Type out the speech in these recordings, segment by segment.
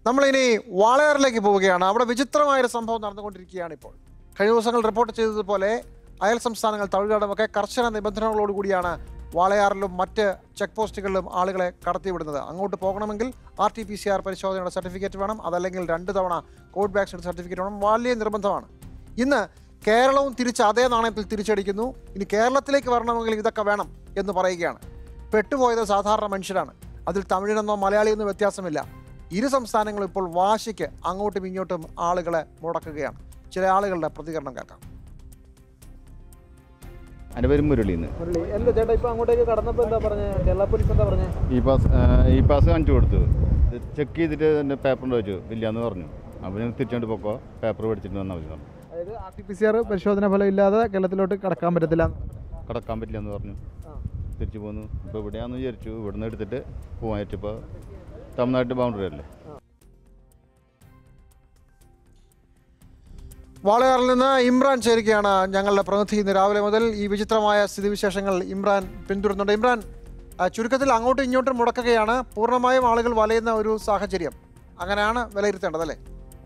നമ്മളിനി വാളയാറിലേക്ക് പോവുകയാണ് അവിടെ വിചിത്രമായൊരു സംഭവം നടന്നുകൊണ്ടിരിക്കുകയാണ് ഇപ്പോൾ കഴിഞ്ഞ ദിവസങ്ങൾ റിപ്പോർട്ട് ചെയ്തതുപോലെ അയൽ സംസ്ഥാനങ്ങൾ തമിഴ്നാടുമൊക്കെ കർശന നിബന്ധനകളോടുകൂടിയാണ് വാളയാറിലും മറ്റ് ചെക്ക് പോസ്റ്റുകളിലും ആളുകളെ കടത്തിവിടുന്നത് അങ്ങോട്ട് പോകണമെങ്കിൽ R T P C R പരിശോധനയുടെ സർട്ടിഫിക്കറ്റ് വേണം അതല്ലെങ്കിൽ രണ്ട് തവണ കോവിഡ് വാക്സിൻ സർട്ടിഫിക്കറ്റ് വേണം വലിയ നിർബന്ധമാണ് ഇന്ന് കേരളവും തിരിച്ച് അതേ നാണയത്തിൽ തിരിച്ചടിക്കുന്നു ഇനി കേരളത്തിലേക്ക് വരണമെങ്കിൽ ഇതൊക്കെ വേണം എന്ന് പറയുകയാണ് പെട്ടുപോയത് സാധാരണ മനുഷ്യരാണ് അതിൽ തമിഴിനെന്നോ മലയാളിയെന്നോ വ്യത്യാസമില്ല ഇരു സംസ്ഥാനങ്ങളും ഇപ്പോൾ വാശിക്ക് അങ്ങോട്ടും ഇങ്ങോട്ടും ആളുകളെ മുടക്കുകയാണ് ചില ആളുകളുടെ പ്രതികരണം കേൾക്കാം എൻ്റെ പേര് മുരളിന്ന് മുരളി അല്ല ചേട്ടാ ഇപ്പൊ അങ്ങോട്ടേക്ക് കടന്നപ്പോ എന്താ പറഞ്ഞേ കേരള പോലീസ് എന്താ പറഞ്ഞേ ഈ പാസ് ഈ പാസ് കാണിച്ചു കൊടുത്തു ചെക്ക് ചെയ്തിട്ട് എൻ്റെ പേപ്പർ ചോദിച്ചു ഇല്ലയെന്ന് പറഞ്ഞു അപ്പോൾ ഞങ്ങൾ തിരിച്ചുകൊണ്ട് പോക്കോ പേപ്പർ മേടിച്ചിട്ട് വന്നാൽ മതി പറഞ്ഞു അതായത് R T P C R പരിശോധന ഫലം ഇല്ലാതെ കേരളത്തിലോട്ട് കടക്കാൻ പറ്റത്തില്ല എന്ന്. കടക്കാൻ പറ്റില്ല എന്ന് പറഞ്ഞു ആ. തിരിച്ചു പോന്നു ഇപ്പോൾ ഇവിടെയാണെന്ന് വിചാരിച്ചു ഇവിടുന്ന് എടുത്തിട്ട് പോകാൻ പറ്റിയപ്പോൾ തമിഴ്നാട്ട് ബൗണ്ടറി അല്ലേ വാളയാറിൽ നിന്ന് ഇമ്രാൻ ചേരുകയാണ് ഞങ്ങളുടെ പ്രതിനിധി ഇന്ന് രാവിലെ മുതൽ ഈ വിചിത്രമായ സ്ഥിതിവിശേഷങ്ങൾ ഇമ്രാൻ പിന്തുടരുന്നുണ്ട് ഇമ്രാൻ ആ, ചുരുക്കത്തിൽ അങ്ങോട്ടും ഇങ്ങോട്ടും മുടക്കുകയാണ് പൂർണ്ണമായും ആളുകൾ വലയുന്ന ഒരു സാഹചര്യം അങ്ങനെയാണ് വിലയിരുത്തേണ്ടത് അല്ലേ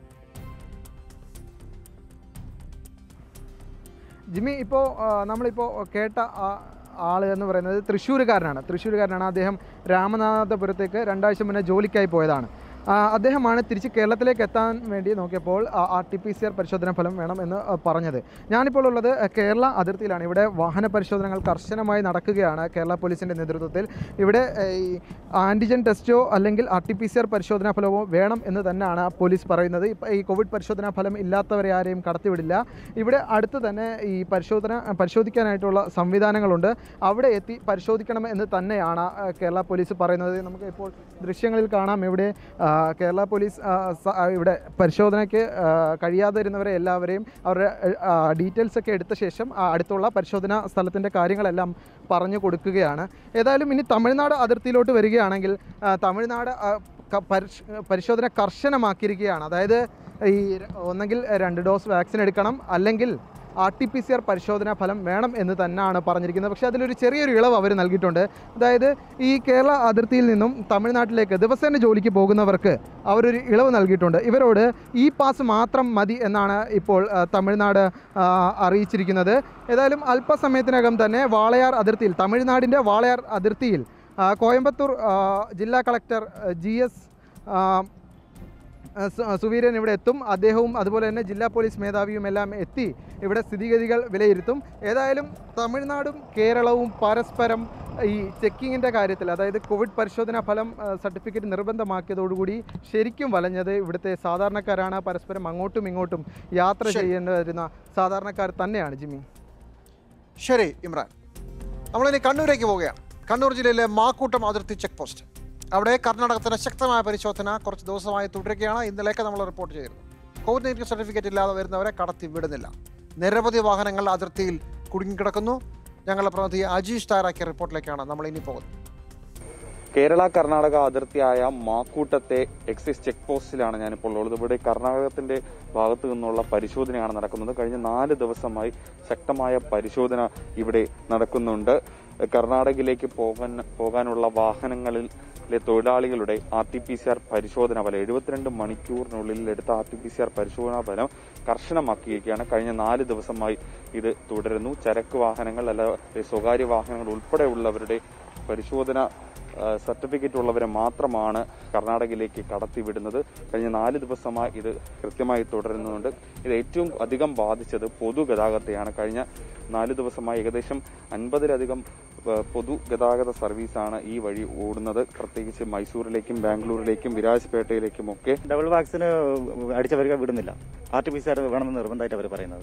ജിമ്മി ഇപ്പോൾ നമ്മളിപ്പോൾ കേട്ട ആ ആൾ എന്ന് പറയുന്നത് തൃശ്ശൂരുകാരനാണ് തൃശ്ശൂരുകാരനാണ് അദ്ദേഹം രാമനാഥപുരത്തേക്ക് രണ്ടാഴ്ച മുന്നേ ജോലിക്കായി പോയതാണ് ആ, അദ്ദേഹമാണ് തിരിച്ച് കേരളത്തിലേക്ക് എത്താൻ വേണ്ടി നോക്കിയപ്പോൾ R T P C R പരിശോധന ഫലം വേണം എന്ന് ആ, പറഞ്ഞത് ഞാനിപ്പോൾ ഉള്ളത് ആ, കേരള അതിർത്തിയിലാണ് ഇവിടെ വാഹന പരിശോധനകൾ കർശനമായി നടക്കുകയാണ് കേരള പോലീസിൻ്റെ നേതൃത്വത്തിൽ ഇവിടെ ആ, ഈ ആൻറ്റിജൻ ടെസ്റ്റോ അല്ലെങ്കിൽ R T P C R പരിശോധനാ ഫലമോ വേണം എന്ന് തന്നെയാണ് പോലീസ് പറയുന്നത് ഇപ്പം ഈ കോവിഡ് പരിശോധനാ ഫലം ഇല്ലാത്തവരെ ആരെയും കടത്തിവിടില്ല ഇവിടെ അടുത്ത് തന്നെ ഈ പരിശോധന പരിശോധിക്കാനായിട്ടുള്ള സംവിധാനങ്ങളുണ്ട് അവിടെ എത്തി പരിശോധിക്കണം എന്ന് തന്നെയാണ് ആ, കേരള പോലീസ് പറയുന്നത് നമുക്ക് ഇപ്പോൾ ദൃശ്യങ്ങളിൽ കാണാം ഇവിടെ ആ, കേരള പോലീസ് ആ, സ- ആ, ഇവിടെ പരിശോധനയ്ക്ക് ആ, കഴിയാതെ ഇരുന്നവരെ എല്ലാവരെയും അവരുടെ ഡീറ്റെയിൽസ് ഒക്കെ എടുത്ത ശേഷം ആ, അടുത്തുള്ള പരിശോധനാ സ്ഥലത്തിൻ്റെ കാര്യങ്ങളെല്ലാം പറഞ്ഞു കൊടുക്കുകയാണ് ഏതായാലും ഇനി തമിഴ്നാട് അതിർത്തിയിലോട്ട് വരികയാണെങ്കിൽ ആ, തമിഴ്നാട് ആ, ക- പരിശ്- പരിശോധന കർശനമാക്കിയിരിക്കുകയാണ് അതായത് ഈ ര- ഒന്നെങ്കിൽ രണ്ട് ഡോസ് വാക്സിൻ എടുക്കണം അല്ലെങ്കിൽ R T P C R പരിശോധനാ ഫലം വേണം എന്ന് തന്നെയാണ് പറഞ്ഞിരിക്കുന്നത് പക്ഷേ അതിലൊരു ചെറിയൊരു ഇളവ് അവർ നൽകിയിട്ടുണ്ട് അതായത് ഈ കേരള അതിർത്തിയിൽ നിന്നും തമിഴ്നാട്ടിലേക്ക് ദിവസേന ജോലിക്ക് പോകുന്നവർക്ക് അവരൊരു ഇളവ് നൽകിയിട്ടുണ്ട് ഇവരോട് ഈ പാസ് മാത്രം മതി എന്നാണ് ഇപ്പോൾ ആ, തമിഴ്നാട് ആ, അറിയിച്ചിരിക്കുന്നത് ഏതായാലും അല്പസമയത്തിനകം തന്നെ വാളയാർ അതിർത്തിയിൽ തമിഴ്നാടിൻ്റെ വാളയാർ അതിർത്തിയിൽ ആ, കോയമ്പത്തൂർ ആ, ജില്ലാ കളക്ടർ ജി എസ് സു- സുവീരൻ ഇവിടെ എത്തും അദ്ദേഹവും അതുപോലെ തന്നെ ജില്ലാ പോലീസ് മേധാവിയും എല്ലാം എത്തി ഇവിടെ സ്ഥിതിഗതികൾ വിലയിരുത്തും ഏതായാലും തമിഴ്നാടും കേരളവും പരസ്പരം ഈ ചെക്കിങ്ങിൻ്റെ കാര്യത്തിൽ അതായത് കോവിഡ് പരിശോധനാ ഫലം ആ, സർട്ടിഫിക്കറ്റ് നിർബന്ധമാക്കിയതോടുകൂടി ശരിക്കും വലഞ്ഞത് ഇവിടുത്തെ സാധാരണക്കാരാണ് പരസ്പരം അങ്ങോട്ടും ഇങ്ങോട്ടും യാത്ര ശരി. ചെയ്യേണ്ടി വരുന്ന സാധാരണക്കാർ തന്നെയാണ് ജിമ്മി ശരി ഇമ്രാൻ നമ്മളിനി കണ്ണൂരേക്ക് പോവുകയാണ് കണ്ണൂർ ജില്ലയിലെ മാക്കൂട്ടം അതിർത്തി ചെക്ക് പോസ്റ്റ് അവിടെ കർണാടകത്തിന് ശക്തമായ പരിശോധന കുറച്ച് ദിവസമായി തുടരുകയാണ് ഇന്നലെയൊക്കെ നമ്മൾ റിപ്പോർട്ട് ചെയ്തിരുന്നു കോവിഡ് നയൻറ്റീൻ സർട്ടിഫിക്കറ്റ് ഇല്ലാതെ വരുന്നവരെ കടത്തി വിടുന്നില്ല നിരവധി വാഹനങ്ങൾ അതിർത്തിയിൽ കുടുങ്ങിക്കിടക്കുന്നു ഞങ്ങളുടെ പ്രതിനിധി അജീഷ് തയ്യാറാക്കിയ റിപ്പോർട്ടിലേക്കാണ് നമ്മൾ ഇനി പോകുന്നത് കേരള കർണാടക അതിർത്തിയായ മാക്കൂട്ടത്തെ എക്സൈസ് ചെക്ക് പോസ്റ്റിലാണ് ഞാനിപ്പോൾ ഉള്ളത് ഇവിടെ കർണാടകത്തിന്റെ ഭാഗത്തു നിന്നുള്ള പരിശോധനയാണ് നടക്കുന്നത് കഴിഞ്ഞ നാല് ദിവസമായി ശക്തമായ പരിശോധന ഇവിടെ നടക്കുന്നുണ്ട് കർണാടകയിലേക്ക് പോകാൻ പോകാനുള്ള വാഹനങ്ങളിലെ തൊഴിലാളികളുടെ R T P C R പരിശോധന ഫലം എഴുപത്തിരണ്ട് മണിക്കൂറിനുള്ളിൽ എടുത്ത R T P C R പരിശോധനാ ഫലം കർശനമാക്കിയിരിക്കുകയാണ് കഴിഞ്ഞ നാല് ദിവസമായി ഇത് തുടരുന്നു ചരക്ക് വാഹനങ്ങൾ അല്ല സ്വകാര്യ വാഹനങ്ങൾ ഉൾപ്പെടെയുള്ളവരുടെ പരിശോധന ആ, സർട്ടിഫിക്കറ്റ് ഉള്ളവരെ മാത്രമാണ് കർണാടകയിലേക്ക് കടത്തിവിടുന്നത് കഴിഞ്ഞ നാല് ദിവസമായി ഇത് കൃത്യമായി തുടരുന്നുണ്ട് ഇത് ഏറ്റവും അധികം ബാധിച്ചത് പൊതുഗതാഗതത്തെയാണ് കഴിഞ്ഞ നാല് ദിവസമായി ഏകദേശം അൻപതിലധികം ആ, പൊതുഗതാഗത സർവീസാണ് ഈ വഴി ഓടുന്നത് പ്രത്യേകിച്ച് മൈസൂരിലേക്കും ബാംഗ്ലൂരിലേക്കും വിരാജ്പേട്ടയിലേക്കും ഒക്കെ ഡബിൾ വാക്സിന് അടിച്ചവർക്ക് വിടുന്നില്ല R T P C R വേണമെന്ന് നിർബന്ധമായിട്ട് അവർ പറയുന്നത്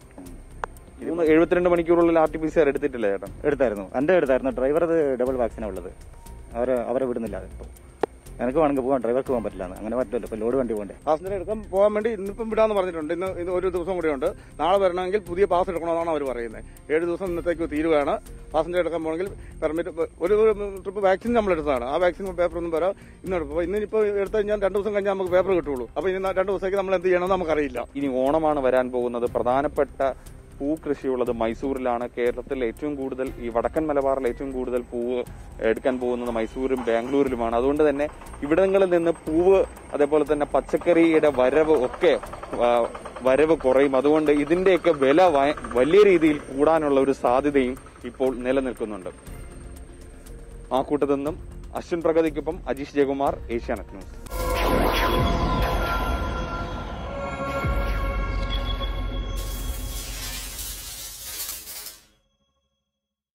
മൂന്ന് എഴുപത്തിരണ്ട് മണിക്കൂറുള്ളിൽ R T P C R എടുത്തിട്ടില്ല ചേട്ടാ എടുത്തായിരുന്നു എൻ്റെ എടുത്തായിരുന്നു ഡ്രൈവർ അത് ഡബിൾ വാക്സിനാണ് ഉള്ളത് അവർ അവരെ വിടുന്നില്ല ഇപ്പോൾ എനിക്ക് വേണമെങ്കിൽ പോകാൻ ഡ്രൈവർക്ക് പോകാൻ പറ്റില്ല അങ്ങനെ പറ്റില്ലല്ലോ ഇപ്പോൾ ലോഡ് വണ്ടി പോകണ്ടേ പാസഞ്ചർ എടുക്കാൻ പോകാൻ വേണ്ടി ഇന്നിപ്പം വിടാന്ന് പറഞ്ഞിട്ടുണ്ട് ഇന്ന് ഇന്ന് ഒരു ദിവസം കൂടി ഉണ്ട് നാളെ വരണമെങ്കിൽ പുതിയ പാസ് എടുക്കണമെന്നാണ് അവർ പറയുന്നത് ഏഴ് ദിവസം ഇന്നത്തേക്ക് തീരുവയാണ് പാസഞ്ചർ എടുക്കാൻ പോകണമെങ്കിൽ പെർമിറ്റ് ഒരു ട്രിപ്പ് വാക്സിൻ നമ്മൾ എടുത്തതാണ് ആ വാക്സിൻ പേപ്പർ ഒന്നും വരാം ഇന്ന് എടുക്കും അപ്പോൾ ഇന്നിപ്പോൾ എടുത്തു കഴിഞ്ഞാൽ രണ്ട് ദിവസം കഴിഞ്ഞാൽ നമുക്ക് പേപ്പർ കിട്ടുള്ളൂ അപ്പോൾ ഇനി രണ്ട് ദിവസത്തേക്ക് നമ്മൾ എന്ത് ചെയ്യണമെന്ന് നമുക്കറിയില്ല ഇനി ഓണമാണ് വരാൻ പോകുന്നത് പ്രധാനപ്പെട്ട പൂ കൃഷിയുള്ളത് മൈസൂരിലാണ് കേരളത്തിൽ ഏറ്റവും കൂടുതൽ ഈ വടക്കൻ മലബാറിൽ ഏറ്റവും കൂടുതൽ പൂവ് എടുക്കാൻ പോകുന്നത് മൈസൂരും ബാംഗ്ലൂരിലുമാണ് അതുകൊണ്ട് തന്നെ ഇവിടങ്ങളിൽ നിന്ന് പൂവ് അതേപോലെ തന്നെ പച്ചക്കറിയുടെ വരവ് ഒക്കെ ആ, വരവ് കുറയും അതുകൊണ്ട് ഇതിന്റെയൊക്കെ വില വ- വലിയ രീതിയിൽ കൂടാനുള്ള ഒരു സാധ്യതയും ഇപ്പോൾ നിലനിൽക്കുന്നുണ്ട് ആ കൂട്ടത്തിൽ നിന്നും അശ്വിൻ പ്രഗതിക്കൊപ്പം അജീഷ് ജയകുമാർ ഏഷ്യാനെറ്റ് ന്യൂസ്